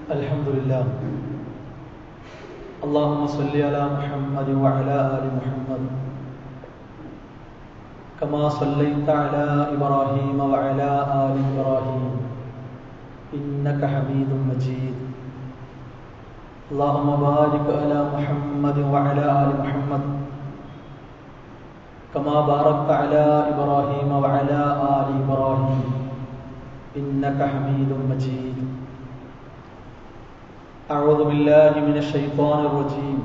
الحمد لله اللهم صل على محمد وعلى آل محمد كما صليت على إبراهيم وعلى آل إبراهيم إنك حميد مجيد اللهم بارك على محمد وعلى آل محمد كما باركت على إبراهيم وعلى آل إبراهيم إنك حميد مجيد أعوذ بالله من الشيطان الرجيم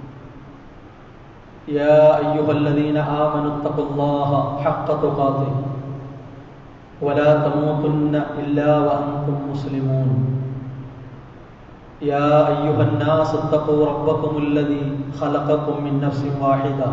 يا أيها الذين آمنوا اتقوا الله حق تقاته ولا تموتن إلا وأنتم مسلمون يا أيها الناس اتقوا ربكم الذي خلقكم من نفس واحدة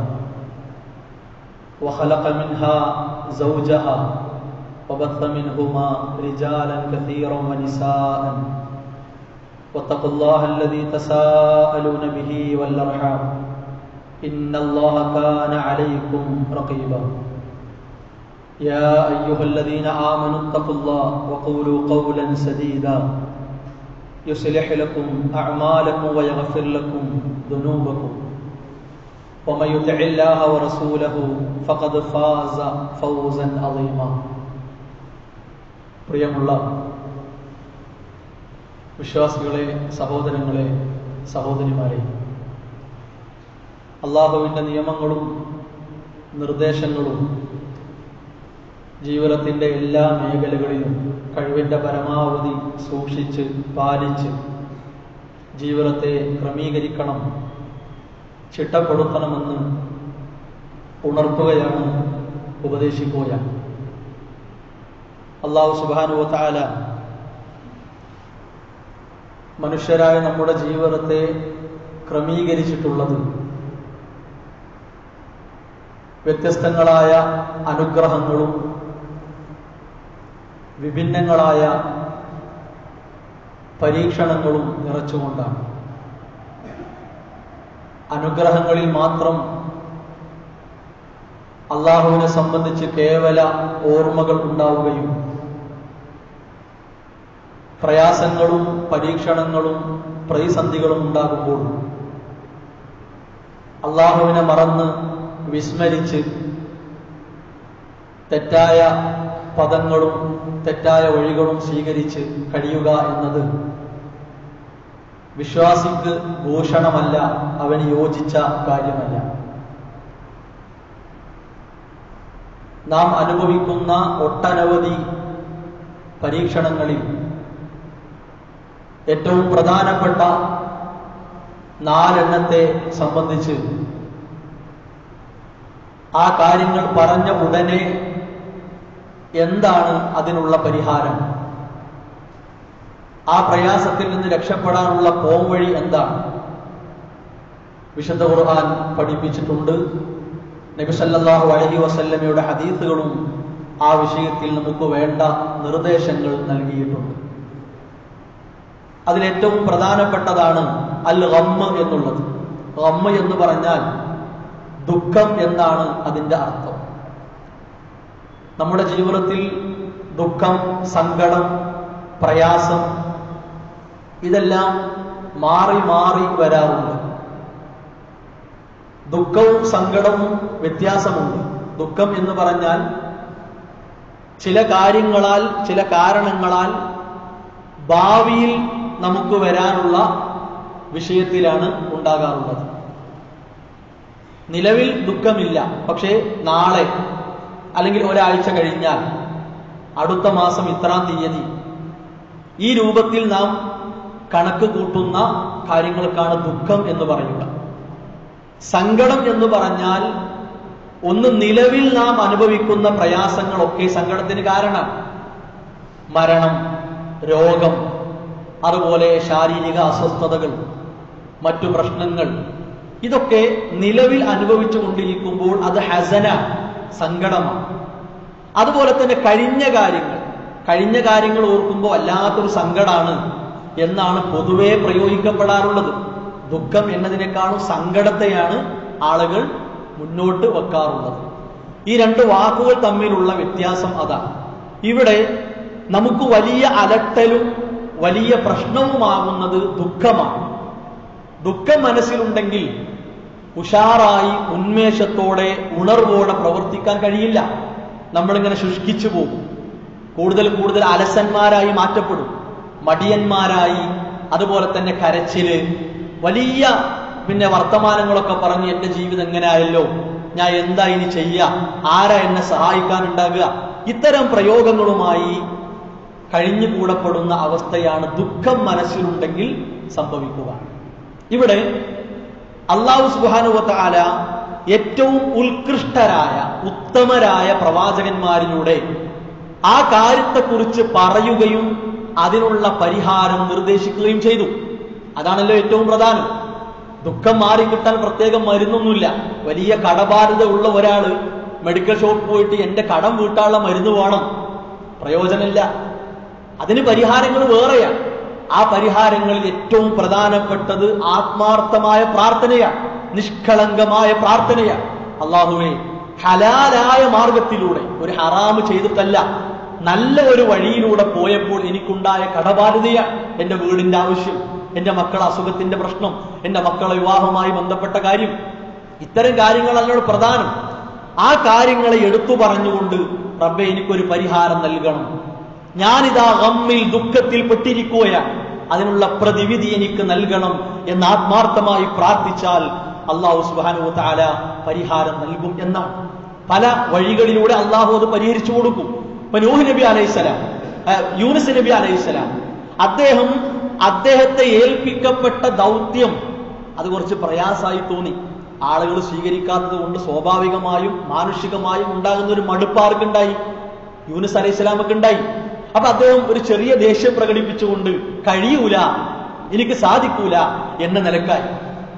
وخلق منها زوجها وبث منهما رجالا كثيرا ونساء واتقوا الله الذي تساءلون به والارحام ان الله كان عليكم رقيبا يا ايها الذين امنوا اتقوا الله وقولوا قولا سديدا يصلح لكم اعمالكم ويغفر لكم ذنوبكم ومن يطع الله ورسوله فقد فاز فوزا عظيما പ്രിയമുള്ള വിശ്വാസികളെ സഹോദരങ്ങളെ സഹോദരിമാരെ അള്ളാഹുവിൻ്റെ നിയമങ്ങളും നിർദ്ദേശങ്ങളും ജീവിതത്തിൻ്റെ എല്ലാ മേഖലകളിലും കഴിവിൻ്റെ പരമാവധി സൂക്ഷിച്ച് പാലിച്ച് ജീവിതത്തെ ക്രമീകരിക്കണം ചിട്ടപ്പെടുത്തണമെന്ന് ഉണർത്തുകയാണ് ഉപദേശിക്കുകയാണ് അള്ളാഹു സുബാനുവത്താല മനുഷ്യരായ നമ്മുടെ ജീവിതത്തെ ക്രമീകരിച്ചിട്ടുള്ളത് വ്യത്യസ്തങ്ങളായ അനുഗ്രഹങ്ങളും വിഭിന്നങ്ങളായ പരീക്ഷണങ്ങളും നിറച്ചുകൊണ്ടാണ് അനുഗ്രഹങ്ങളിൽ മാത്രം അള്ളാഹുവിനെ സംബന്ധിച്ച് കേവല ഓർമ്മകൾ ഉണ്ടാവുകയും പ്രയാസങ്ങളും പരീക്ഷണങ്ങളും പ്രതിസന്ധികളും ഉണ്ടാകുമ്പോൾ അള്ളാഹുവിനെ മറന്ന് വിസ്മരിച്ച് തെറ്റായ പദങ്ങളും തെറ്റായ വഴികളും സ്വീകരിച്ച് കഴിയുക എന്നത് വിശ്വാസിക്ക് ഭൂഷണമല്ല അവന് യോജിച്ച കാര്യമല്ല നാം അനുഭവിക്കുന്ന ഒട്ടനവധി പരീക്ഷണങ്ങളിൽ ഏറ്റവും പ്രധാനപ്പെട്ട നാലെണ്ണത്തെ സംബന്ധിച്ച് ആ കാര്യങ്ങൾ പറഞ്ഞ ഉടനെ എന്താണ് അതിനുള്ള പരിഹാരം ആ പ്രയാസത്തിൽ നിന്ന് രക്ഷപ്പെടാനുള്ള പോംവഴി എന്താണ് വിശുദ്ധ ഖുർആൻ പഠിപ്പിച്ചിട്ടുണ്ട് നബിസല്ലാഹു അലഹി വസല്ലമയുടെ ഹദീസുകളും ആ വിഷയത്തിൽ നമുക്ക് വേണ്ട നിർദ്ദേശങ്ങൾ നൽകിയിട്ടുണ്ട് അതിലേറ്റവും പ്രധാനപ്പെട്ടതാണ് അൽ റമ്മ എന്നുള്ളത് റമ്മ എന്ന് പറഞ്ഞാൽ ദുഃഖം എന്നാണ് അതിൻ്റെ അർത്ഥം നമ്മുടെ ജീവിതത്തിൽ ദുഃഖം സങ്കടം പ്രയാസം ഇതെല്ലാം മാറി മാറി വരാറുണ്ട് ദുഃഖവും സങ്കടവും വ്യത്യാസമുണ്ട് ദുഃഖം എന്ന് പറഞ്ഞാൽ ചില കാര്യങ്ങളാൽ ചില കാരണങ്ങളാൽ ഭാവിയിൽ നമുക്ക് വരാനുള്ള വിഷയത്തിലാണ് ഉണ്ടാകാറുള്ളത് നിലവിൽ ദുഃഖമില്ല പക്ഷേ നാളെ അല്ലെങ്കിൽ ഒരാഴ്ച കഴിഞ്ഞാൽ അടുത്ത മാസം ഇത്രാം തീയതി ഈ രൂപത്തിൽ നാം കണക്ക് കൂട്ടുന്ന കാര്യങ്ങൾക്കാണ് ദുഃഖം എന്ന് പറയുക സങ്കടം എന്ന് പറഞ്ഞാൽ ഒന്ന് നിലവിൽ നാം അനുഭവിക്കുന്ന പ്രയാസങ്ങളൊക്കെ സങ്കടത്തിന് കാരണം മരണം രോഗം അതുപോലെ ശാരീരിക അസ്വസ്ഥതകൾ മറ്റു പ്രശ്നങ്ങൾ ഇതൊക്കെ നിലവിൽ അനുഭവിച്ചു കൊണ്ടിരിക്കുമ്പോൾ അത് ഹസന സങ്കടമാണ് അതുപോലെ തന്നെ കഴിഞ്ഞ കാര്യങ്ങൾ കഴിഞ്ഞ കാര്യങ്ങൾ ഓർക്കുമ്പോൾ വല്ലാത്തൊരു സങ്കടമാണ് എന്നാണ് പൊതുവെ പ്രയോഗിക്കപ്പെടാറുള്ളത് ദുഃഖം എന്നതിനേക്കാളും സങ്കടത്തെയാണ് ആളുകൾ മുന്നോട്ട് വെക്കാറുള്ളത് ഈ രണ്ട് വാക്കുകൾ തമ്മിലുള്ള വ്യത്യാസം അതാണ് ഇവിടെ നമുക്ക് വലിയ അലട്ടലും വലിയ പ്രശ്നവുമാകുന്നത് ദുഃഖമാണ് ദുഃഖം മനസ്സിലുണ്ടെങ്കിൽ ഉഷാറായി ഉന്മേഷത്തോടെ ഉണർവോടെ പ്രവർത്തിക്കാൻ കഴിയില്ല നമ്മളിങ്ങനെ ശുഷ്കിച്ചു പോകും കൂടുതൽ കൂടുതൽ അലസന്മാരായി മാറ്റപ്പെടും മടിയന്മാരായി അതുപോലെ തന്നെ കരച്ചില് വലിയ പിന്നെ വർത്തമാനങ്ങളൊക്കെ പറഞ്ഞ് എന്റെ ജീവിതം എങ്ങനെയായല്ലോ ഞാൻ എന്താ ഇനി ചെയ്യുക ആരാ എന്നെ സഹായിക്കാനുണ്ടാകുക ഇത്തരം പ്രയോഗങ്ങളുമായി കഴിഞ്ഞു കൂടപ്പെടുന്ന അവസ്ഥയാണ് ദുഃഖം മനസ്സിലുണ്ടെങ്കിൽ സംഭവിക്കുക ഇവിടെ അള്ളാഹു സുബാനുവത്ത ആല ഏറ്റവും ഉത്കൃഷ്ടരായ ഉത്തമരായ പ്രവാചകന്മാരിലൂടെ ആ കാര്യത്തെക്കുറിച്ച് പറയുകയും അതിനുള്ള പരിഹാരം നിർദ്ദേശിക്കുകയും ചെയ്തു അതാണല്ലോ ഏറ്റവും പ്രധാനം ദുഃഖം മാറിക്കിട്ടാൻ പ്രത്യേകം മരുന്നൊന്നുമില്ല വലിയ കടബാധ്യത ഉള്ള ഒരാള് മെഡിക്കൽ ഷോപ്പ് പോയിട്ട് എന്റെ കടം വീട്ടാനുള്ള മരുന്ന് വേണം പ്രയോജനമില്ല അതിന് പരിഹാരങ്ങൾ വേറെയാണ് ആ പരിഹാരങ്ങളിൽ ഏറ്റവും പ്രധാനപ്പെട്ടത് ആത്മാർത്ഥമായ പ്രാർത്ഥനയാണ് നിഷ്കളങ്കമായ പ്രാർത്ഥനയാണ് അള്ളാഹുവേ ഹലാലായ മാർഗത്തിലൂടെ ഒരു ഹറാമ് ചെയ്തിട്ടല്ല നല്ല ഒരു വഴിയിലൂടെ പോയപ്പോൾ എനിക്കുണ്ടായ കടബാധ്യതയാണ് എന്റെ വീടിന്റെ ആവശ്യം എന്റെ മക്കളെ അസുഖത്തിന്റെ പ്രശ്നം എന്റെ മക്കളെ വിവാഹവുമായി ബന്ധപ്പെട്ട കാര്യം ഇത്തരം കാര്യങ്ങളല്ലോ പ്രധാനം ആ കാര്യങ്ങളെ എടുത്തു പറഞ്ഞുകൊണ്ട് റബ്ബെ എനിക്കൊരു പരിഹാരം നൽകണം ഞാനിതാ ഗമ്മിൽ ദുഃഖത്തിൽ പെട്ടിരിക്കുകയാണ് അതിനുള്ള പ്രതിവിധി എനിക്ക് നൽകണം എന്ന് ആത്മാർത്ഥമായി പ്രാർത്ഥിച്ചാൽ അള്ളാഹു സുബാനു താല പരിഹാരം നൽകും എന്നാണ് പല വഴികളിലൂടെ അള്ളാഹു അത് പരിഹരിച്ചു കൊടുക്കും ഇപ്പൊ നൂഹ് നബി അലൈഹിസ്സലാം യൂനിസ് നബി അലൈഹിസ്സലാം അദ്ദേഹം അദ്ദേഹത്തെ ഏൽപ്പിക്കപ്പെട്ട ദൗത്യം അത് കുറച്ച് പ്രയാസമായി തോന്നി ആളുകൾ സ്വീകരിക്കാത്തത് കൊണ്ട് സ്വാഭാവികമായും മാനുഷികമായും ഉണ്ടാകുന്ന ഒരു മടുപ്പാർക്കുണ്ടായി യൂനിസ് അലൈഹി സ്വലാമൊക്കെ ഉണ്ടായി അപ്പൊ അദ്ദേഹം ഒരു ചെറിയ ദേഷ്യം പ്രകടിപ്പിച്ചുകൊണ്ട് കഴിയൂല എനിക്ക് സാധിക്കൂല എന്ന നിലക്കായി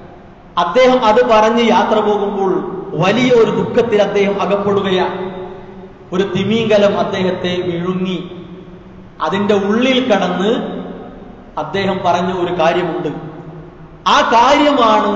അദ്ദേഹം അത് പറഞ്ഞ് യാത്ര പോകുമ്പോൾ വലിയ ഒരു ദുഃഖത്തിൽ അദ്ദേഹം അകപ്പെടുകയാണ് ഒരു തിമീങ്കലം അദ്ദേഹത്തെ വിഴുങ്ങി അതിന്റെ ഉള്ളിൽ കടന്ന് അദ്ദേഹം പറഞ്ഞ ഒരു കാര്യമുണ്ട് ആ കാര്യമാണ്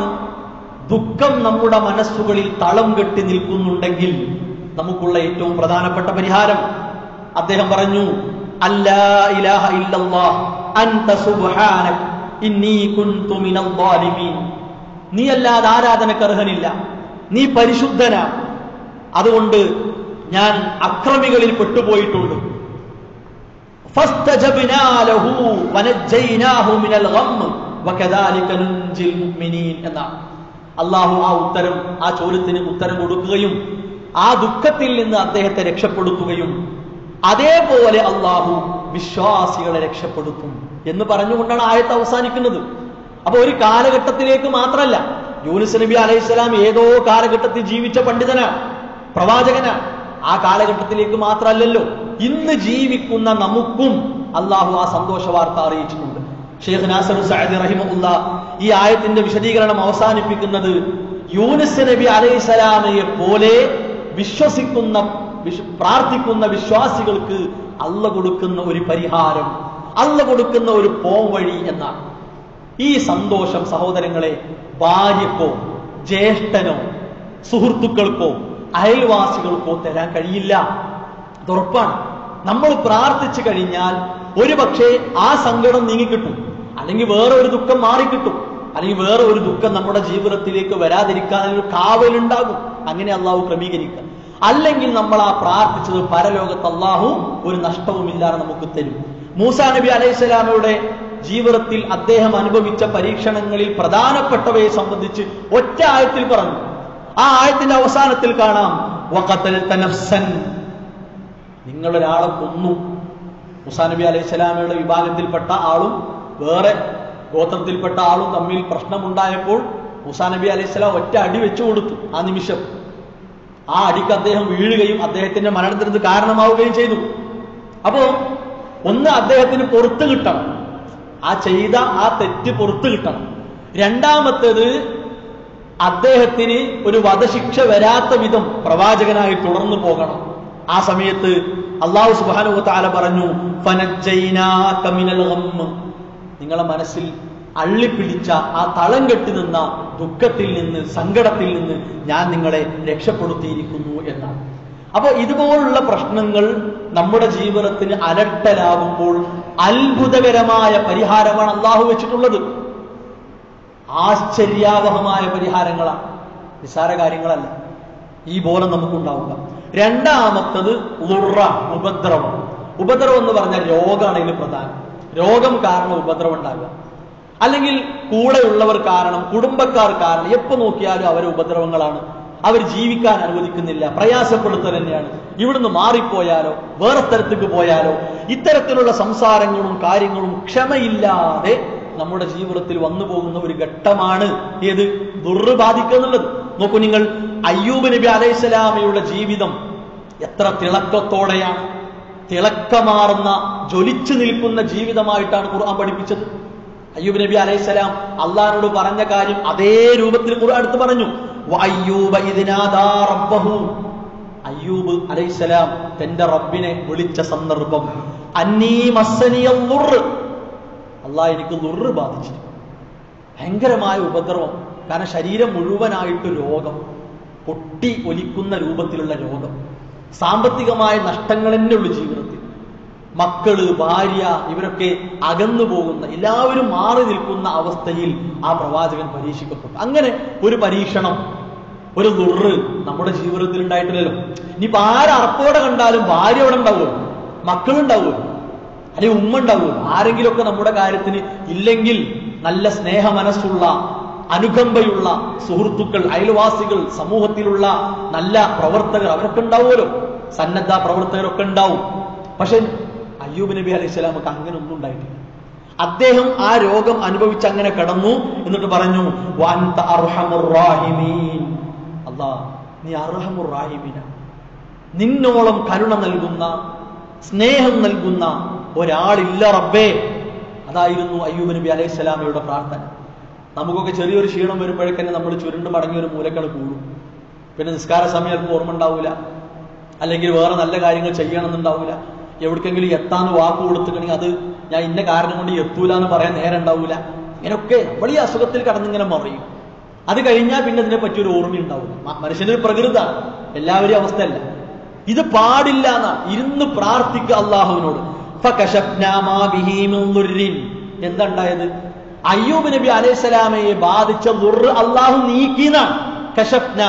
ദുഃഖം നമ്മുടെ മനസ്സുകളിൽ തളം കെട്ടി നിൽക്കുന്നുണ്ടെങ്കിൽ നമുക്കുള്ള ഏറ്റവും പ്രധാനപ്പെട്ട പരിഹാരം അദ്ദേഹം പറഞ്ഞു അല്ലാ ഇലാഹ ഇല്ലല്ലാഹ് അൻത സുബ്ഹാനക് ഇന്നി കുൻതു മിനൽ ളാലിമീൻ നീ അല്ലാതെ ആരാധനക്ക് അർഹനില്ല നീ പരിശുദ്ധനാണ് അതുകൊണ്ട് ഞാൻ അക്രമികളിൽ പെട്ടുപോയിട്ടുണ്ട് فاستجبنا له ونجيناه من الغم وكذلك ننجي المؤمنين എന്നാണ് അള്ളാഹു ആ ഉത്തരം ആ ചോദ്യത്തിന് ഉത്തരം കൊടുക്കുകയും ആ ദുഃഖത്തിൽ നിന്ന് അദ്ദേഹത്തെ രക്ഷപ്പെടുത്തുകയും അതേപോലെ അള്ളാഹു വിശ്വാസികളെ രക്ഷപ്പെടുത്തും എന്ന് പറഞ്ഞുകൊണ്ടാണ് ആയത്ത് അവസാനിക്കുന്നത് അപ്പൊ ഒരു കാലഘട്ടത്തിലേക്ക് മാത്രമല്ല യൂനിസ് നബി അലൈഹിസ്സലാം ഏതോ കാലഘട്ടത്തിൽ ജീവിച്ച പണ്ഡിതനാണ് പ്രവാചകനാണ് ആ കാലഘട്ടത്തിലേക്ക് മാത്രമല്ലല്ലോ ഇന്ന് ജീവിക്കുന്ന നമുക്കും അള്ളാഹു ആ സന്തോഷ വാർത്ത അറിയിച്ചിട്ടുണ്ട് ഷെയ്ഖ് നാസർ സഅദി റഹിമുല്ല ഈ ആയത്തിന്റെ വിശദീകരണം അവസാനിപ്പിക്കുന്നത് യൂനിസ് നബി അലൈഹിസ്സലാമയെ പോലെ വിശ്വസിക്കുന്ന വിശ്വ- പ്രാർത്ഥിക്കുന്ന വിശ്വാസികൾക്ക് അല്ല കൊടുക്കുന്ന ഒരു പരിഹാരം അല്ല കൊടുക്കുന്ന ഒരു പോംവഴി എന്നാണ് ഈ സന്തോഷം സഹോദരങ്ങളെ ഭാര്യക്കോ ജ്യേഷ്ഠനോ സുഹൃത്തുക്കൾക്കോ അയൽവാസികൾക്കോ തരാൻ കഴിയില്ല അത് ഉറപ്പാണ് നമ്മൾ പ്രാർത്ഥിച്ചു കഴിഞ്ഞാൽ ഒരു പക്ഷേ ആ സങ്കടം നീങ്ങിക്കിട്ടും അല്ലെങ്കിൽ വേറെ ഒരു ദുഃഖം മാറിക്കിട്ടും അല്ലെങ്കിൽ വേറെ ഒരു ദുഃഖം നമ്മുടെ ജീവിതത്തിലേക്ക് വരാതിരിക്കാൻ ഒരു കാവലുണ്ടാകും അങ്ങനെ അള്ളാഹു ക്രമീകരിക്കുക അല്ലെങ്കിൽ നമ്മൾ ആ പ്രാർത്ഥിച്ചത് പരലോകത്ത് അള്ളാഹു ഒരു നഷ്ടവുമില്ലാതെ നമുക്ക് തരും മൂസാ നബി അലൈഹി സ്വലാമയുടെ ജീവിതത്തിൽ അദ്ദേഹം അനുഭവിച്ച പരീക്ഷണങ്ങളിൽ പ്രധാനപ്പെട്ടവയെ സംബന്ധിച്ച് ഒറ്റ ആയത്തിൽ പറഞ്ഞു ആ ആയത്തിന്റെ അവസാനത്തിൽ കാണാം വഖതൽത നഫ്സൻ നിങ്ങൾ ഒരാളെ കൊന്നു മുസാ നബി അലൈഹി സ്വലാമയുടെ വിഭാഗത്തിൽപ്പെട്ട ആളും വേറെ ഗോത്രത്തിൽപ്പെട്ട ആളും തമ്മിൽ പ്രശ്നമുണ്ടായപ്പോൾ മുസാ നബി അലൈഹി സ്വലാം ഒറ്റ അടി വെച്ചു കൊടുത്തു ആ നിമിഷം ആ അടിക്ക് അദ്ദേഹം വീഴുകയും അദ്ദേഹത്തിന്റെ മരണത്തിന് ഇത് കാരണമാവുകയും ചെയ്തു അപ്പോ ഒന്ന് അദ്ദേഹത്തിന് പുറത്തു കിട്ടണം ആ ചെയ്ത ആ തെറ്റ് പുറത്തു കിട്ടണം രണ്ടാമത്തേത് അദ്ദേഹത്തിന് ഒരു വധശിക്ഷ വരാത്ത വിധം പ്രവാചകനായി തുടർന്നു പോകണം ആ സമയത്ത് അള്ളാഹു സുബാനു താല പറഞ്ഞു "ഫനജ്ജൈനാക മിനൽ ഗമ്മ്." നിങ്ങളെ മനസ്സിൽ അള്ളിപ്പിടിച്ച ആ തളം കെട്ടി നിന്ന ദുഃഖത്തിൽ നിന്ന് സങ്കടത്തിൽ നിന്ന് ഞാൻ നിങ്ങളെ രക്ഷപ്പെടുത്തിയിരിക്കുന്നു എന്നാണ് അപ്പൊ ഇതുപോലുള്ള പ്രശ്നങ്ങൾ നമ്മുടെ ജീവിതത്തിന് അലട്ടലാകുമ്പോൾ അത്ഭുതകരമായ പരിഹാരമാണ് അള്ളാഹു വെച്ചിട്ടുള്ളത് ആശ്ചര്യാവഹമായ പരിഹാരങ്ങളാണ് നിസ്സാര കാര്യങ്ങളല്ല ഈ ബോധം നമുക്കുണ്ടാവുക രണ്ടാമത്തത് ഉറ ഉപദ്രവം ഉപദ്രവം എന്ന് പറഞ്ഞാൽ രോഗമാണ് ഇതിൽ പ്രധാനം രോഗം കാരണം ഉപദ്രവം ഉണ്ടാകുക അല്ലെങ്കിൽ കൂടെയുള്ളവർ കാരണം കുടുംബക്കാർ കാരണം എപ്പോ നോക്കിയാലും അവരെ ഉപദ്രവങ്ങളാണ് അവർ ജീവിക്കാൻ അനുവദിക്കുന്നില്ല പ്രയാസപ്പെടുത്തൽ തന്നെയാണ് ഇവിടുന്ന് മാറിപ്പോയാലോ വേറെ സ്ഥലത്തേക്ക് പോയാലോ ഇത്തരത്തിലുള്ള സംസാരങ്ങളും കാര്യങ്ങളും ക്ഷമയില്ലാതെ നമ്മുടെ ജീവിതത്തിൽ വന്നു പോകുന്ന ഒരു ഘട്ടമാണ് ഏത് ദുർറ് ബാധിക്കുക എന്നുള്ളത് നോക്കൂ നിങ്ങൾ അയ്യൂബ് നബി അലൈഹിസ്സലാമയുടെ ജീവിതം എത്ര തിളക്കത്തോടെയാണ് തിളക്കമാർന്ന ജ്വലിച്ചു നിൽക്കുന്ന ജീവിതമായിട്ടാണ് ഖുർആൻ പഠിപ്പിച്ചത് അയ്യൂബ് നബി അലൈഹിസ്സലാം അള്ളഹാനോട് പറഞ്ഞ കാര്യം അതേ രൂപത്തിൽ ഖുർആൻ എടുത്ത് പറഞ്ഞു വഅയ്യൂബ ഇദ് നാദാ റബ്ബഹു അയ്യൂബ് അലൈഹിസ്സലാം തന്റെ റബ്ബിനെ വിളിച്ച സന്ദർഭം അന്നീ മസ്സനിയ ദുർറ് അള്ളാഹ് എനിക്ക് ദുർറ് ബാധിച്ചു ഭയങ്കരമായ ഉപദ്രവം കാരണം ശരീരം മുഴുവനായിട്ട് രോഗം പൊട്ടി ഒലിക്കുന്ന രൂപത്തിലുള്ള രോഗം സാമ്പത്തികമായ നഷ്ടങ്ങൾ തന്നെ ഉള്ളു ജീവിതത്തിൽ മക്കള് ഭാര്യ ഇവരൊക്കെ അകന്നു പോകുന്ന എല്ലാവരും മാറി നിൽക്കുന്ന അവസ്ഥയിൽ ആ പ്രവാചകൻ പരീക്ഷിക്കപ്പെട്ടു അങ്ങനെ ഒരു പരീക്ഷണം ഒരു ദുർറ് നമ്മുടെ ജീവിതത്തിൽ ഉണ്ടായിട്ടില്ലല്ലോ ഇനിയിപ്പോ ആരപ്പോടെ കണ്ടാലും ഭാര്യ അവിടെ ഉണ്ടാവുമോ മക്കളുണ്ടാവുമോ അല്ലെങ്കിൽ ഉമ്മ ഉണ്ടാവുമോ ആരെങ്കിലുമൊക്കെ നമ്മുടെ കാര്യത്തിന് ഇല്ലെങ്കിൽ നല്ല സ്നേഹ മനസ്സുള്ള അനുകമ്പയുള്ള സുഹൃത്തുക്കൾ അയൽവാസികൾ സമൂഹത്തിലുള്ള നല്ല പ്രവർത്തകർ അവരൊക്കെ ഉണ്ടാവുമല്ലോ സന്നദ്ധ പ്രവർത്തകരൊക്കെ ഉണ്ടാവും പക്ഷെ അയ്യൂബ് നബി അലൈഹി സ്വലാമക്ക് അങ്ങനെ ഒന്നും ഉണ്ടായിട്ടില്ല അദ്ദേഹം ആ രോഗം അനുഭവിച്ച് അങ്ങനെ കടന്നു എന്നിട്ട് പറഞ്ഞു "വഅൻത അർഹമുർ റാഹിമീൻ." അല്ലാ നീ അർഹമുർ റാഹിമീന നിന്നോളം കരുണ നൽകുന്ന സ്നേഹം നൽകുന്ന ഒരാളില്ല റബ്ബേ അതായിരുന്നു അയ്യൂബ് നബി അലൈഹി സ്വലാമയുടെ പ്രാർത്ഥന നമുക്കൊക്കെ ചെറിയൊരു ക്ഷീണം വരുമ്പോഴേക്കന്നെ നമ്മൾ ചുരുണ്ട് മടങ്ങിയ ഒരു മൂലക്കൾ കൂടും പിന്നെ നിസ്കാര സമയം അല്പം ഓർമ്മ ഉണ്ടാവില്ല അല്ലെങ്കിൽ വേറെ നല്ല കാര്യങ്ങൾ ചെയ്യണമെന്നുണ്ടാവില്ല എവിടേക്കെങ്കിലും എത്താന്ന് വാക്ക് കൊടുത്തിട്ടുണ്ടെങ്കിൽ അത് ഞാൻ ഇന്ന കാരണം കൊണ്ട് എത്തൂല എന്ന് പറയാൻ നേരം ഉണ്ടാവില്ല ഇങ്ങനെയൊക്കെ നമ്മൾ ഈ അസുഖത്തിൽ കടന്നിങ്ങനെ മറിയും അത് കഴിഞ്ഞാൽ പിന്നെ ഇതിനെ പറ്റി ഒരു ഓർമ്മ ഉണ്ടാവില്ല മ- മനുഷ്യന്റെ ഒരു പ്രകൃതാണ് എല്ലാവരും അവസ്ഥയല്ല ഇത് പാടില്ല എന്നാ ഇരുന്ന് പ്രാർത്ഥിക്കുക അള്ളാഹുവിനോട് ഫകശഫ്നാ മാ ബിഹി മിൻ ദുർരിൻ. എന്താ ഉണ്ടായത് അയ്യൂബ് നബി അലൈഹിസ്സലാമയെ ബാധിച്ച ദുർറ് അള്ളാഹു നീക്കിന്നാണ് കശഫ്ന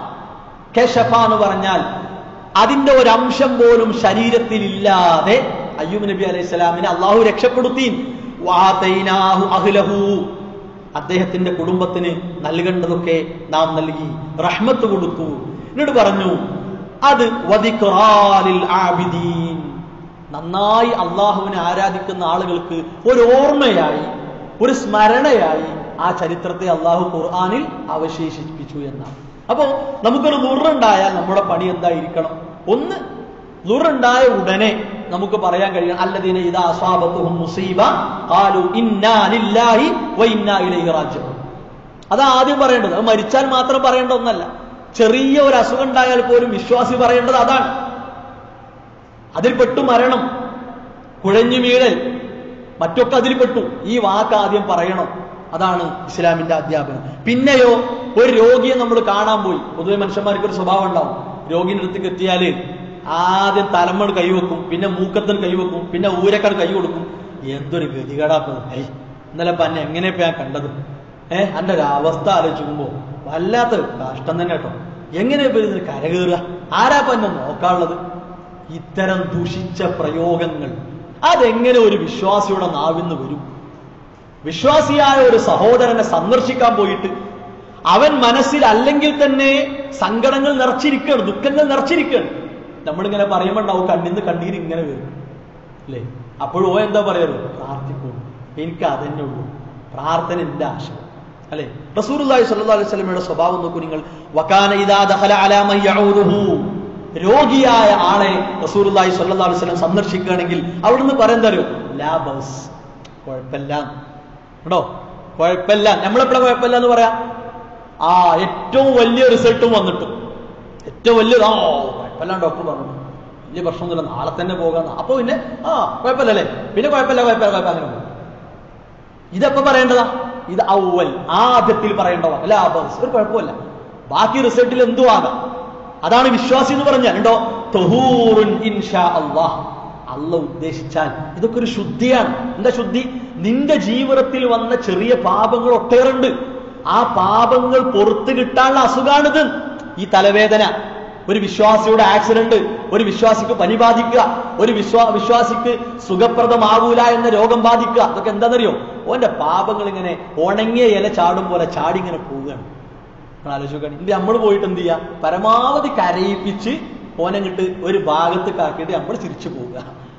കശഫ എന്ന് പറഞ്ഞാൽ അതിന്റെ ഒരു അംശം പോലും ശരീരത്തിൽ ഇല്ലാതെ അയ്യൂബ് നബി അലൈഹി സ്വലാമിനെ അള്ളാഹു രക്ഷപ്പെടുത്തി വാതൈനാഹു അഹ്ലഹു അദ്ദേഹത്തിന്റെ കുടുംബത്തിന് നൽകേണ്ടതൊക്കെ നാം നൽകി റഹ്മത്ത് കൊടുത്തു എന്നിട്ട് പറഞ്ഞു അത് വദിക്റാലിൽ ആബിദീൻ നന്നായി അള്ളാഹുവിനെ ആരാധിക്കുന്ന ആളുകൾക്ക് ഒരു ഓർമ്മയായി ഒരു സ്മരണയായി ആ ചരിത്രത്തെ അള്ളാഹു ഖുർആാനിൽ അവശേഷിപ്പിച്ചു എന്നാണ് അപ്പോ നമുക്കൊരു നുറുണ്ടായാൽ നമ്മുടെ പണി എന്തായിരിക്കണം ഒന്ന് നുറുണ്ടായ ഉടനെ നമുക്ക് പറയാൻ കഴിയണം അല്ലദീന ഇദാ അസ്വാബത്തുഹും മുസീബ ഖാലു ഇന്നാ ലില്ലാഹി വ ഇന്നാ ഇലൈഹി റാജിഊൻ അതാ ആദ്യം പറയേണ്ടത് അത് മരിച്ചാൽ മാത്രം പറയേണ്ട ഒന്നല്ല ചെറിയ ഒരു അസുഖം ഉണ്ടായാൽ പോലും വിശ്വാസി പറയേണ്ടത് അതാണ് അതിൽ പെട്ടു മരണം കുഴഞ്ഞു വീഴൽ മറ്റൊക്കെ അതിൽ പെട്ടു ഈ വാക്ക് ആദ്യം പറയണം അതാണ് ഇസ്ലാമിന്റെ അധ്യാപനം പിന്നെയോ ഒരു രോഗിയെ നമ്മൾ കാണാൻ പോയി പൊതുവെ മനുഷ്യന്മാർക്ക് ഒരു സ്വഭാവം ഉണ്ടാവും രോഗിന്റെ അടുത്തേക്ക് എത്തിയാല് ആദ്യം തലമണ് കൈവെക്കും പിന്നെ മൂക്കത്തിന് കൈവെക്കും പിന്നെ ഊരക്കാട് കൈ കൊടുക്കും എന്തൊരു ഗതികേടാപ്പത് ഏയ് ഇന്നലെ പന്നെ എങ്ങനെയപ്പോ ഞാൻ കണ്ടത് ഏഹ് അന്റെ ഒരു അവസ്ഥ ആലോചിക്കുമ്പോ വല്ലാത്ത കഷ്ടം തന്നെ കേട്ടോ എങ്ങനെയാ ഇപ്പൊ ഇതിന് കരകയറുക ആരാ പന്നെ നോക്കാനുള്ളത് ഇത്തരം ദുഷിച്ച പ്രയോഗങ്ങൾ അതെങ്ങനെ ഒരു വിശ്വാസിയുടെ നാവിന്ന് വരും വിശ്വാസിയായ ഒരു സഹോദരനെ സന്ദർശിക്കാൻ പോയിട്ട് അവൻ മനസ്സിൽ അല്ലെങ്കിൽ തന്നെ സങ്കടങ്ങൾ നിറച്ചിരിക്കുകയാണ് ദുഃഖങ്ങൾ നിറച്ചിരിക്കുകയാണ് നമ്മളിങ്ങനെ പറയുമ്പോണ്ടാവും കണ്ണിന്ന് കണ്ണീര് ഇങ്ങനെ വരും അല്ലേ അപ്പോഴും ഓ എന്താ പറയാറ് പ്രാർത്ഥിക്കൂ എനിക്ക് അതന്നെ ഉള്ളൂ പ്രാർത്ഥന എന്റെ ആശയം അല്ലെ റസൂലുള്ളാഹി സ്വല്ലല്ലാഹു അലൈഹി വസല്ലമയുടെ സ്വഭാവം നോക്കൂ നിങ്ങൾ വകാന ഇദാ ദഖല അലാ മൻ യഊദുഹു രോഗിയായ ആളെ റസൂലുള്ളാഹി സ്വല്ലല്ലാഹു അലൈഹി വസല്ലം സന്ദർശിക്കുകയാണെങ്കിൽ അവിടുന്ന് പറയുന്നത് അറിയോ ലാ ബസ് കുഴപ്പമില്ല കേട്ടോ കുഴപ്പമില്ല നമ്മളെപ്പോഴാ കുഴപ്പമില്ല എന്ന് പറയാം ആ ഏറ്റവും വലിയ റിസൾട്ടും വന്നിട്ട് ഏറ്റവും വലിയ ആ കുഴപ്പമില്ല ഡോക്ടർ പറഞ്ഞു വലിയ പ്രശ്നമൊന്നുമില്ല നാളെ തന്നെ പോകാം അപ്പൊ പിന്നെ ആ കുഴപ്പമില്ലല്ലേ പിന്നെ കുഴപ്പമില്ല കുഴപ്പമില്ല കുഴപ്പമില്ല അങ്ങനെ പോകും ഇതെപ്പോ പറയേണ്ടതാ ഇത് ഔവൽ ആദ്യത്തിൽ പറയേണ്ടതാ അല്ല അബസ് ഒരു കുഴപ്പമില്ല ബാക്കി റിസൾട്ടിൽ എന്തു ആകാം അതാണ് വിശ്വാസി എന്ന് പറഞ്ഞാൽ ഉണ്ടോ തൊഹൂറുൻ ഇൻഷാ അള്ളാഹ് അല്ല ഉദ്ദേശിച്ചാൽ ഇതൊക്കെ ഒരു ശുദ്ധിയാണ് എന്താ ശുദ്ധി നിന്റെ ജീവിതത്തിൽ വന്ന ചെറിയ പാപങ്ങൾ ഒട്ടേറുണ്ട് ആ പാപങ്ങൾ പുറത്തു കിട്ടാനുള്ള അസുഖാണിത് ഈ തലവേദന ഒരു വിശ്വാസിയുടെ ആക്സിഡന്റ് ഒരു വിശ്വാസിക്ക് പനി ബാധിക്കുക ഒരു വിശ്വാ വിശ്വാസിക്ക് സുഖപ്രദമാകൂല എന്ന രോഗം ബാധിക്കുക അതൊക്കെ എന്താണെന്നറിയോ ഓന്റെ പാപങ്ങൾ ഇങ്ങനെ ഉണങ്ങിയ ഇല ചാടും പോലെ ചാടി ഇങ്ങനെ പോവുകയാണ് നിങ്ങൾ ആലോചിക്കണം ഇത് നമ്മൾ പോയിട്ട് എന്ത് ചെയ്യുക പരമാവധി കരയിപ്പിച്ച് ഓനങ്ങിട്ട് ഒരു ഭാഗത്ത് കാക്കിയിട്ട് നമ്മൾ തിരിച്ചു പോവുക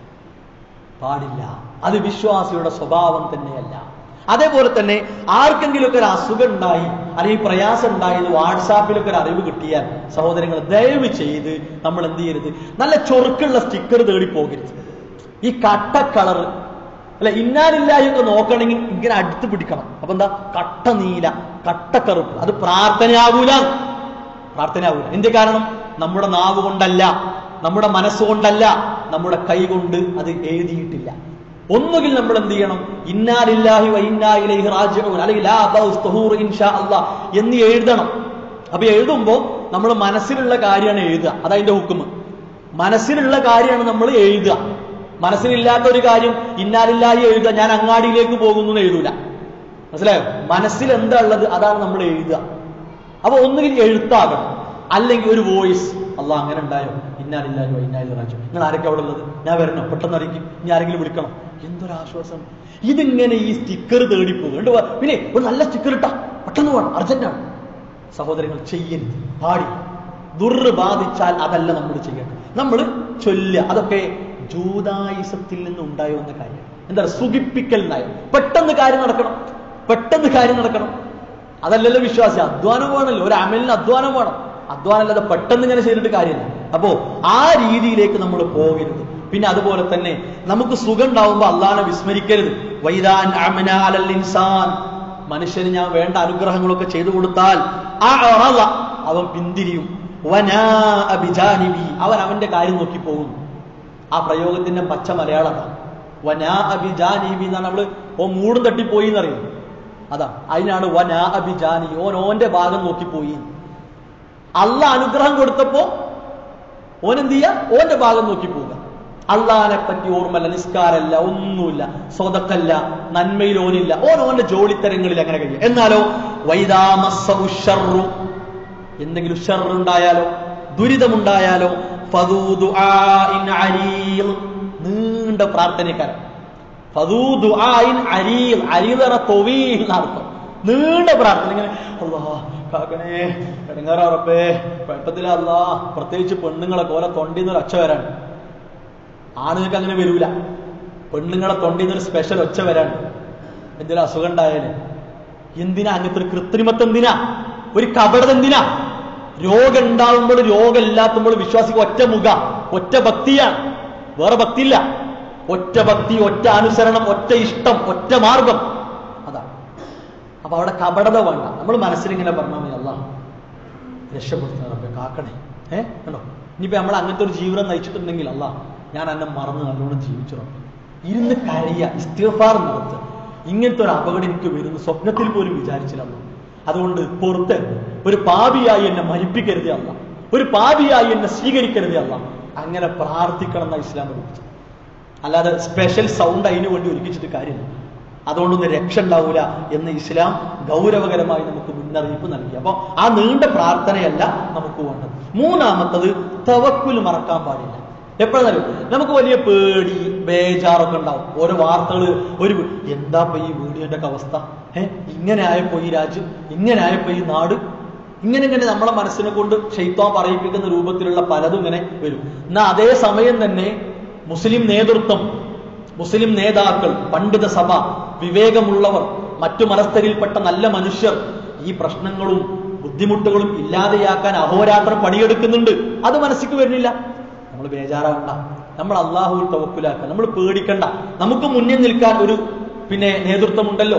പാടില്ല അത് വിശ്വാസിയുടെ സ്വഭാവം തന്നെയല്ല അതേപോലെ തന്നെ ആർക്കെങ്കിലുമൊക്കെ ഒരു അസുഖം ഉണ്ടായി അല്ലെങ്കിൽ പ്രയാസം ഉണ്ടായത് വാട്സാപ്പിലൊക്കെ ഒരു അറിവ് കിട്ടിയാൽ സഹോദരങ്ങൾ ദയവ് ചെയ്ത് നമ്മൾ എന്ത് ചെയ്യരുത് നല്ല ചൊറുക്കുള്ള സ്റ്റിക്കർ തേടി പോകരുത് ഈ കട്ട കളർ അല്ല ഇന്നാലില്ലായി ഒക്കെ നോക്കണമെങ്കിൽ ഇങ്ങനെ അടുത്ത് പിടിക്കണം അപ്പൊ എന്താ കട്ട നീല കട്ട കറുപ്പ് അത് പ്രാർത്ഥനയാകൂല പ്രാർത്ഥനയാകൂല എന്ത് കാരണം നമ്മുടെ നാവ് കൊണ്ടല്ല നമ്മുടെ മനസ്സുകൊണ്ടല്ല നമ്മുടെ കൈ കൊണ്ട് അത് എഴുതിയിട്ടില്ല ഒന്നുകിൽ നമ്മൾ എന്ത് ചെയ്യണം ഇന്നാലില്ലാഹി വ ഇന്നാ ഇലൈഹി റാജിഊൻ അല്ലെങ്കിൽ ലാ ബൗസ് തുഹൂർ ഇൻഷാ അല്ലാ എന്ന് എഴുതണം അപ്പൊ എഴുതുമ്പോൾ നമ്മൾ മനസ്സിലുള്ള കാര്യമാണ് എഴുതുക അതതിന്റെ ഹുക്കുമ് മനസ്സിലുള്ള കാര്യമാണ് നമ്മൾ എഴുതുക മനസ്സിലില്ലാത്ത ഒരു കാര്യം ഇന്നാലില്ലാഹി എഴുതുക ഞാൻ അങ്ങാടിയിലേക്ക് പോകുന്നു എന്ന് എഴുതൂല മനസ്സിലായോ മനസ്സിൽ എന്താ ഉള്ളത് അതാണ് നമ്മൾ എഴുതുക അപ്പൊ ഒന്നുകിൽ എഴുത്താകണം അല്ലെങ്കിൽ ഒരു വോയിസ് അല്ല അങ്ങനെ ഉണ്ടായോ ഇന്നാലില്ലാലോ ഇന്നാലില്ല രാജു നിങ്ങൾ ആരൊക്കെ അവിടെ ഉള്ളത് ഞാൻ വരണം പെട്ടെന്ന് അറിയിക്കും ഇനി ആരെങ്കിലും വിളിക്കണം എന്തൊരാശ്വാസം ഇതിങ്ങനെ ഈ സ്റ്റിക്കർ തേടി പോകും കണ്ടു പിന്നെ ഒരു നല്ല സ്റ്റിക്കർ ഇട്ടാ പെട്ടെന്ന് വേണം അർജന്റാണ് സഹോദരങ്ങൾ ചെയ്യരുത് പാടി ദുർറ് ബാധിച്ചാൽ അതല്ല നമ്മൾ ചെയ്യേണ്ടത് നമ്മൾ ചൊല്ലുക അതൊക്കെ ജൂതായുസത്തിൽ നിന്ന് ഉണ്ടായോ എന്ന കാര്യം എന്താ പറയുക സുഖിപ്പിക്കൽ നയം പെട്ടെന്ന് കാര്യം നടക്കണം പെട്ടെന്ന് കാര്യം നടക്കണം അതല്ലല്ലോ വിശ്വാസി അധ്വാനം വേണമല്ലോ ഒരു അമലിന് അധ്വാനം വേണം അധ്വാനം അല്ലാതെ പെട്ടെന്ന് ഇങ്ങനെ ചെയ്തിട്ട് കാര്യമില്ല അപ്പോ ആ രീതിയിലേക്ക് നമ്മൾ പോകരുത് പിന്നെ അതുപോലെ തന്നെ നമുക്ക് സുഖം ഉണ്ടാവുമ്പോൾ അള്ളാനെ വിസ്മരിക്കരുത് വൈദാൻ അമന അലൽ ഇൻസാൻ മനുഷ്യന് ഞാൻ വേണ്ട അനുഗ്രഹങ്ങളൊക്കെ ചെയ്തു കൊടുത്താൽ ആ അറള അവൻ പിന്തിരിയും വനാ അഭിജാനിബി അവൻ അവന്റെ കാര്യം നോക്കി പോകും ആ പ്രയോഗത്തിന്റെ പച്ച മലയാളമാണ് വനാ അഭിജാനിബി എന്നാണ് നമ്മള് ഓ മൂടും തട്ടിപ്പോയി എന്നറിയും അതാ അതിനാണ് വനാ അഭിജാനി ഓൻ ഓന്റെ ഭാഗം നോക്കിപ്പോയി അല്ല അനുഗ്രഹം കൊടുത്തപ്പോ ഓൻ എന്ത് ചെയ്യാ ഓന്റെ ഭാഗം നോക്കി പോവുക അള്ളാനെ പറ്റി ഓർമ്മല്ല നിസ്കാരല്ല ഒന്നുമില്ല സ്വതക്കല്ല നന്മയിൽ ഓനില്ല ഓൻ ഓന്റെ ജോലിത്തരങ്ങളിൽ അങ്ങനെ കഴിയും എന്നാലോ വൈദാമസ്സഉ ശർറു എന്തെങ്കിലും ഷറുണ്ടായാലോ ദുരിതമുണ്ടായാലോ ഫദൂ ദുആഇൻ അരീൽ നീണ്ട പ്രാർത്ഥനക്കാരൻ ഫദൂ ദുആഇൻ അരീൽ അരീൽ എന്ന തൊവീൽ എന്നർത്ഥം നീണ്ട പ്രാർത്ഥന ഇങ്ങനെ അല്ലാ കാക്കണേ ഇടങ്ങാറപ്പേ കുഴപ്പത്തില്ല അല്ലാ പ്രത്യേകിച്ച് പെണ്ണുങ്ങളെ പോലെ തൊണ്ടിന്ന് ഒരു ഒച്ച വരാണ് ആണുങ്ങൾക്ക് അങ്ങനെ വരൂല പെണ്ണുങ്ങളെ തൊണ്ടിന്ന് ഒരു സ്പെഷ്യൽ ഒച്ച വരാണ് എന്തെങ്കിലും അസുഖം ഉണ്ടായാലേ എന്തിനാ അങ്ങനത്തെ ഒരു കൃത്രിമത്വം എന്തിനാ ഒരു കപടത എന്തിനാ രോഗം ഉണ്ടാവുമ്പോൾ രോഗം ഇല്ലാത്തുമ്പോൾ വിശ്വാസിക്ക് ഒറ്റ മുഖ ഒറ്റ ഭക്തിയാണ് വേറെ ഭക്തിയില്ല ഒറ്റ ഭക്തി ഒറ്റ അനുസരണം ഒറ്റ ഇഷ്ടം ഒറ്റ മാർഗം അതാണ് അപ്പൊ അവിടെ കപടത വേണ്ട നമ്മൾ മനസ്സിലിങ്ങനെ പറഞ്ഞാൽ മതി അല്ല രക്ഷപ്പെടുത്തുന്നവരൊക്കെ കാക്കണേ ഏ കണ്ടോ ഇനിയിപ്പോ നമ്മൾ അങ്ങനത്തെ ഒരു ജീവിതം നയിച്ചിട്ടുണ്ടെങ്കിൽ അല്ല ഞാൻ എന്നെ മറന്ന് നല്ലോണം ജീവിച്ചിറക്കും ഇരുന്ന് കരയ ഇസ്തിഫാർ നടത്തുക ഇങ്ങനത്തെ ഒരു അപകടം എനിക്ക് വരുന്നു സ്വപ്നത്തിൽ പോലും വിചാരിച്ചില്ല അതുകൊണ്ട് പുറത്ത് ഒരു പാപിയായി എന്നെ മരിപ്പിക്കരുതേ അല്ല ഒരു പാപിയായി എന്നെ സ്വീകരിക്കരുതേ അല്ല അങ്ങനെ പ്രാർത്ഥിക്കണം എന്ന ഇസ്ലാം പഠിപ്പിച്ചത് അല്ലാതെ സ്പെഷ്യൽ സൗണ്ട് അതിനു വേണ്ടി ഒരുക്കിച്ചിട്ട് കാര്യമില്ല അതുകൊണ്ടൊന്നും രക്ഷ ഉണ്ടാവൂല എന്ന് ഇസ്ലാം ഗൗരവകരമായി നമുക്ക് മുന്നറിയിപ്പ് നൽകി അപ്പൊ ആ നീണ്ട പ്രാർത്ഥനയല്ല നമുക്ക് വേണ്ടത് മൂന്നാമത്തത് തവക്കുൽ മറക്കാൻ പാടില്ല എപ്പോഴാലും നമുക്ക് വലിയ പേടി ബേജാറൊക്കെ ഉണ്ടാവും ഓരോ വാർത്തകൾ ഒരു എന്താ ഇപ്പൊ ഈ വീടിന്റെ ഒക്കെ അവസ്ഥ ഏഹ് ഇങ്ങനെ ആയപ്പോ ഈ രാജ്യം ഇങ്ങനെ ആയപ്പോ ഈ നാട് ഇങ്ങനെ ഇങ്ങനെ നമ്മളെ മനസ്സിനെ കൊണ്ട് ഷെയ്ത്താൻ പറയിപ്പിക്കുന്ന രൂപത്തിലുള്ള പലതും ഇങ്ങനെ വരും എന്നാ അതേ സമയം തന്നെ മുസ്ലിം നേതൃത്വം മുസ്ലിം നേതാക്കൾ പണ്ഡിത സഭ വിവേകമുള്ളവർ മറ്റു മതസ്ഥരിൽപ്പെട്ട നല്ല മനുഷ്യർ ഈ പ്രശ്നങ്ങളും ബുദ്ധിമുട്ടുകളും ഇല്ലാതെയാക്കാൻ അഹോരാത്രം പണിയെടുക്കുന്നുണ്ട് അത് മനസ്സിക്ക് വരുന്നില്ല നമ്മൾ ബേജാറാവണ്ട നമ്മൾ അള്ളാഹുവിൽ തവക്കുലാക്കുക നമ്മൾ പേടിക്കണ്ട നമുക്ക് മുന്നിൽ നിൽക്കാൻ ഒരു പിന്നെ നേതൃത്വമുണ്ടല്ലോ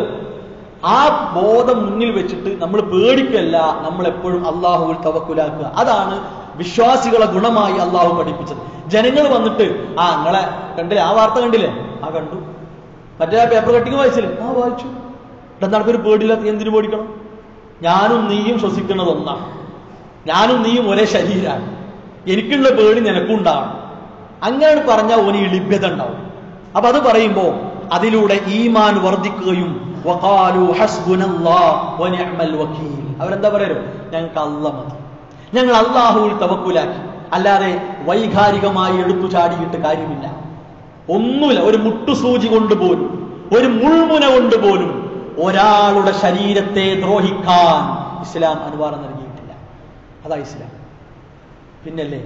ആ ബോധം മുന്നിൽ വെച്ചിട്ട് നമ്മൾ പേടിക്കല്ല നമ്മൾ എപ്പോഴും അള്ളാഹുവിൽ തവക്കുലാക്കുക അതാണ് വിശ്വാസികളെ ഗുണമായി അള്ളാഹു പഠിപ്പിച്ചത് ജനങ്ങൾ വന്നിട്ട് ആ നിങ്ങളെ കണ്ടില്ലേ ആ വാർത്ത കണ്ടില്ലേ ആ കണ്ടു മറ്റേ ആ പേപ്പർ കട്ടിങ് വായിച്ചില്ലേ ആ വായിച്ചു എന്താണ് ഒരു പേടിയില്ല നീ എന്തിനു പേടിക്കണം ഞാനും നീയും ശ്വസിക്കുന്നത് ഒന്നാണ് ഞാനും നീയും ഒരേ ശരീരമാണ് എനിക്കുള്ള പേടി നിനക്കും ഉണ്ടാവണം അങ്ങനെ പറഞ്ഞാൽ ഓന് ഈ ലഭ്യത ഉണ്ടാവും അപ്പൊ അത് പറയുമ്പോ അതിലൂടെ ഈമാൻ വർദ്ധിക്കുകയും വഖാലു ഹസ്ബുനല്ലാഹ് വനിഅമൽ വക്കീൽ അവരെന്താ പറയരു ഞങ്ങൾക്ക് അല്ല മതി ഞങ്ങൾ അള്ളാഹുവിൽ തവക്കുലാക്കി അല്ലാതെ വൈകാരികമായി എടുത്തു ചാടിയിട്ട് കാര്യമില്ല ഒന്നുമില്ല ഒരു മുട്ടുസൂചി കൊണ്ടുപോലും ഒരു മുൾമുന കൊണ്ടുപോലും ഒരാളുടെ ശരീരത്തെ ദ്രോഹിക്കാൻ ഇസ്ലാം അനുവാദം നൽകിയിട്ടില്ല അതാ ഇസ്ലാം പിന്നല്ലേ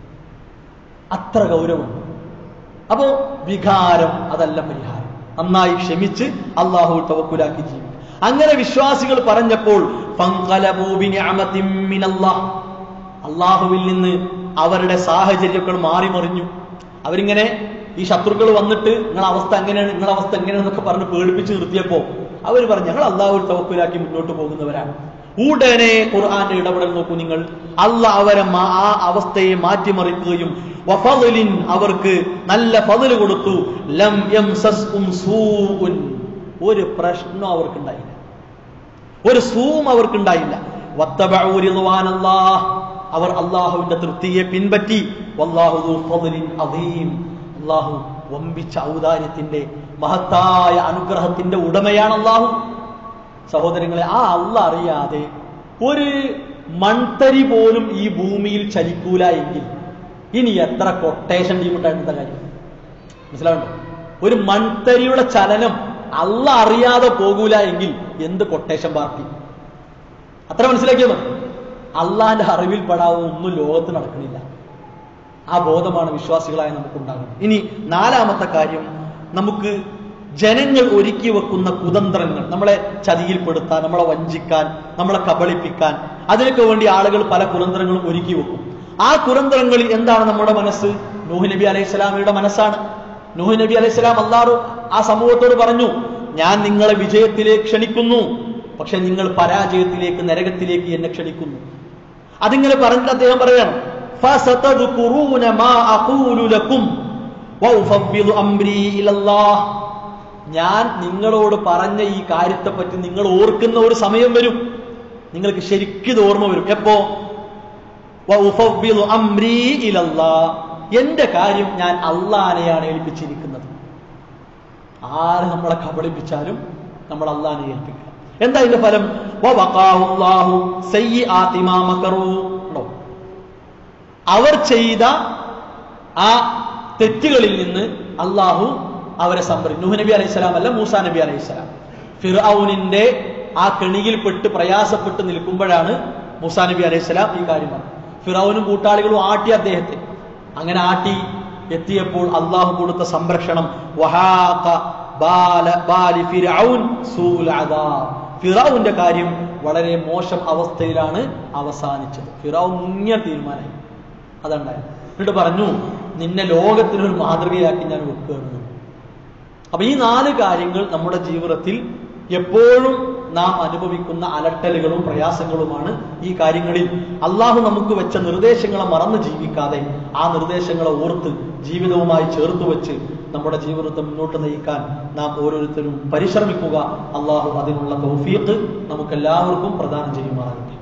അത്ര ഗൗരവമുണ്ട് അപ്പോ വികാരം അതല്ല പരിഹാരം നന്നായി ക്ഷമിച്ച് അള്ളാഹു തവക്കുലാക്കി ജീവിക്കും അങ്ങനെ വിശ്വാസികൾ പറഞ്ഞപ്പോൾ ഫൻഖലബൂ ബിനിഅമത്തിൻ മിനല്ലാഹ്. അള്ളാഹുവിൽ നിന്ന് അവരുടെ സാഹചര്യങ്ങൾ മാറി മറിഞ്ഞു അവരിങ്ങനെ ഈ ശത്രുക്കൾ വന്നിട്ട് നിങ്ങളെ അവസ്ഥ എങ്ങനെയാണ് നിങ്ങളെ അവസ്ഥ എങ്ങനെയാണെന്നൊക്കെ പറഞ്ഞ് പേടിപ്പിച്ച് നിർത്തിയപ്പോ അവർ പറഞ്ഞു ഞങ്ങൾ അള്ളാഹുൽ തവക്കുലാക്കി മുന്നോട്ട് പോകുന്നവരാണ് ഉടനെ ഖുർആന്റെ ഇടപെടൽ നോക്കൂ നിങ്ങൾ അല്ല അവരെ മാ- ആ അവസ്ഥയെ മാറ്റിമറിക്കുകയും വഫളിൻ അവർക്ക് നല്ല ഫضل കൊടുത്തു ലം യംസസ്ഉം സൂഉൻ ഒരു പ്രശ്നം അവർക്കുണ്ടായില്ല ഒരു സൂം അവർക്കുണ്ടായില്ല വത്തബഉ റിദ്വാനല്ലാഹ് അവർ അള്ളാഹുവിന്റെ തൃപ്തിയെ പിൻപറ്റി വല്ലാഹു ദു ഫളിൻ അദീം അള്ളാഹു വമ്പിച്ച ഔദാര്യത്തിന്റെ മഹത്തായ അനുഗ്രഹത്തിന്റെ ഉടമയാണ് അള്ളാഹു സഹോദരങ്ങളെ ആ അല്ല അറിയാതെ ഒരു മൺതരി പോലും ഈ ഭൂമിയിൽ ചലിക്കൂല എങ്കിൽ ഇനി എത്ര കൊട്ടേഷൻ ടീം ഉണ്ടായിരുന്ന കാര്യം മനസ്സിലാവുണ്ടോ ഒരു മൺതരിയുടെ ചലനം അല്ല അറിയാതെ പോകൂല എങ്കിൽ എന്ത് കൊട്ടേഷൻ പാർട്ടി അത്ര മനസ്സിലാക്കിയത് അള്ളാന്റെ അറിവിൽ പെടാവോ ഒന്നും ലോകത്ത് നടക്കണില്ല ആ ബോധമാണ് വിശ്വാസികളായ നമുക്കുണ്ടാകുന്നത് ഇനി നാലാമത്തെ കാര്യം നമുക്ക് ജനങ്ങൾ ഒരുക്കി വെക്കുന്ന കുതന്ത്രങ്ങൾ നമ്മളെ ചതിയിൽപ്പെടുത്താൻ നമ്മളെ വഞ്ചിക്കാൻ നമ്മളെ കബളിപ്പിക്കാൻ അതിനൊക്കെ വേണ്ടി ആളുകൾ പല കുതന്ത്രങ്ങളും ഒരുക്കി വെക്കും ആ കുതന്ത്രങ്ങളിൽ എന്താണ് നമ്മുടെ മനസ്സ് നൂഹ് നബി അലൈഹി സ്വലാമിയുടെ മനസ്സാണ് നൂഹ് നബി അലൈഹി സ്വലാം അള്ളാഹു ആ സമൂഹത്തോട് പറഞ്ഞു ഞാൻ നിങ്ങളെ വിജയത്തിലേക്ക് ക്ഷണിക്കുന്നു പക്ഷെ നിങ്ങൾ പരാജയത്തിലേക്ക് നരകത്തിലേക്ക് എന്നെ ക്ഷണിക്കുന്നു അതിങ്ങനെ പറഞ്ഞിട്ട് അദ്ദേഹം പറയണം فَسَتَذْكُرُونَ مَا أَقُولُ لَكُمْ وَأُفَوِّضُ أَمْرِي إِلَى اللَّهِ ഞാൻ നിങ്ങളോട് പറഞ്ഞ ഈ കാര്യത്തെ പറ്റി നിങ്ങൾ ഓർക്കുന്ന ഒരു സമയം വരും നിങ്ങൾക്ക് ശരിക്കും ഇത് ഓർമ്മ വരും എപ്പോ വഉഫവ്വിദു അംരീ ഇലല്ലാഹ്. എന്റെ കാര്യം ഞാൻ അള്ളാനെയാണ് ഏൽപ്പിച്ചിരിക്കുന്നത് ആര് നമ്മളെ കബളിപ്പിച്ചാലും നമ്മൾ അള്ളാനെ ഏൽപ്പിക്കുക എന്താ ഇതിന്റെ ഫലം വവഖാഹുല്ലാഹു സയ്യിആതി മാ മകറൂ. ഉണ്ടോ? അവർ ചെയ്ത ആ തെറ്റുകളിൽ നിന്ന് അള്ളാഹു അവരെ സംഭരിക്കും നൂഹ് നബി അലൈഹി സ്വലാം അല്ല മൂസാ നബി അലൈഹി സ്വലാം ഫിർഔനിന്റെ ആ കെണിയിൽപ്പെട്ട് പ്രയാസപ്പെട്ട് നിൽക്കുമ്പോഴാണ് മൂസാ നബി അലൈഹി സ്വലാം ഈ കാര്യം പറഞ്ഞത് ഫിറൌനും കൂട്ടാളികളും ആട്ടി അദ്ദേഹത്തെ അങ്ങനെ ആട്ടി എത്തിയപ്പോൾ അള്ളാഹു കൊടുത്ത സംരക്ഷണം വഹാഖ ബാല ബാലി ഫിർഔൻ സൂൽ അദാബ്. ഫിറൌന്റെ കാര്യം വളരെ മോശം അവസ്ഥയിലാണ് അവസാനിച്ചത് ഫിറൌൻ മുങ്ങിയ തീരുമാനമായി അതുണ്ടായി എന്നിട്ട് പറഞ്ഞു നിന്നെ ലോകത്തിനൊരു മാതൃകയാക്കി ഞാൻ വെക്കുകയാണ് അപ്പൊ ഈ നാല് കാര്യങ്ങൾ നമ്മുടെ ജീവിതത്തിൽ എപ്പോഴും നാം അനുഭവിക്കുന്ന അലട്ടലുകളും പ്രയാസങ്ങളുമാണ് ഈ കാര്യങ്ങളിൽ അള്ളാഹു നമുക്ക് വെച്ച നിർദ്ദേശങ്ങളെ മറന്ന് ജീവിക്കാതെ ആ നിർദ്ദേശങ്ങളെ ഓർത്ത് ജീവിതവുമായി ചേർത്ത് വെച്ച് നമ്മുടെ ജീവിതത്തെ മുന്നോട്ട് നയിക്കാൻ നാം ഓരോരുത്തരും പരിശ്രമിക്കുക അള്ളാഹു അതിനുള്ള തൗഫീഖ് നമുക്കെല്ലാവർക്കും പ്രദാനം ചെയ്യുമാറാകട്ടെ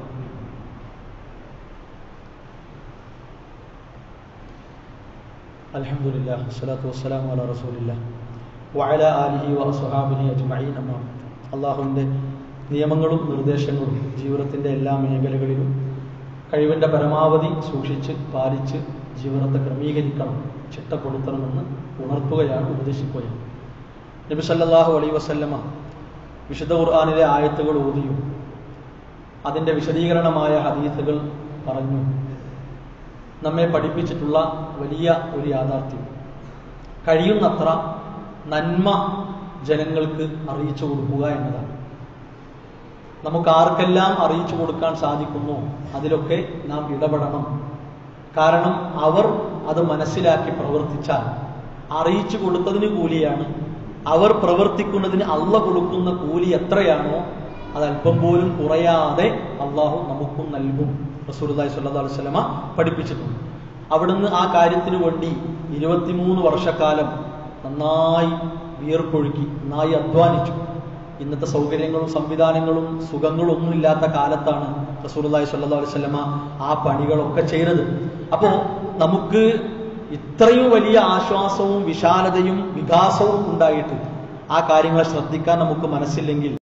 الحمد لله والصلاة والسلام على رسول الله وعلى آله وصحابه أجمعين أما بعد. അള്ളാഹുവിൻ്റെ നിയമങ്ങളും നിർദ്ദേശങ്ങളും ജീവിതത്തിൻ്റെ എല്ലാ മേഖലകളിലും കഴിവിൻ്റെ പരമാവധി സൂക്ഷിച്ച് പാലിച്ച് ജീവിതത്തെ ക്രമീകരിക്കണം ചിട്ടപ്പെടുത്തണമെന്ന് ഉണർത്തുകയാണ് ഉപദേശിക്കുകയാണ് നബി സല്ലല്ലാഹു അലൈഹി വസല്ലമ വിശുദ്ധ ഖുർആാനിലെ ആയത്തുകൾ ഓതിയും അതിൻ്റെ വിശദീകരണമായ ഹദീസുകൾ പറഞ്ഞു നമ്മെ പഠിപ്പിച്ചിട്ടുള്ള വലിയ ഒരു യാഥാർത്ഥ്യം കഴിയുന്നത്ര നന്മ ജനങ്ങൾക്ക് അറിയിച്ചു കൊടുക്കുക എന്നതാണ് നമുക്ക് ആർക്കെല്ലാം അറിയിച്ചു കൊടുക്കാൻ സാധിക്കുന്നോ അതിലൊക്കെ നാം ഇടപെടണം കാരണം അവർ അത് മനസ്സിലാക്കി പ്രവർത്തിച്ചാൽ അറിയിച്ചു കൊടുത്തതിന് കൂലിയാണ് അവർ പ്രവർത്തിക്കുന്നതിന് അള്ള കൊടുക്കുന്ന കൂലി എത്രയാണോ അത് അല്പം പോലും കുറയാതെ അള്ളാഹു നമുക്കും നൽകും റസൂലുള്ളാഹി സ്വല്ലല്ലാഹു അലൈഹി വസല്ലമ പഠിപ്പിച്ചിട്ടുണ്ട് അവിടുന്ന് ആ കാര്യത്തിന് വേണ്ടി ഇരുപത്തിമൂന്ന് വർഷക്കാലം നന്നായി വിയർപ്പൊഴുക്കി നന്നായി അധ്വാനിച്ചു ഇന്നത്തെ സൗകര്യങ്ങളും സംവിധാനങ്ങളും സുഖങ്ങളും ഒന്നും ഇല്ലാത്ത കാലത്താണ് റസൂലുള്ളാഹി സ്വല്ലല്ലാഹു അലൈഹി വസല്ലമ ആ പണികളൊക്കെ ചെയ്തത് അപ്പോ നമുക്ക് ഇത്രയും വലിയ ആശ്വാസവും വിശാലതയും വികാസവും ഉണ്ടായിട്ട് ആ കാര്യങ്ങളെ ശ്രദ്ധിക്കാൻ നമുക്ക് മനസ്സില്ലെങ്കിൽ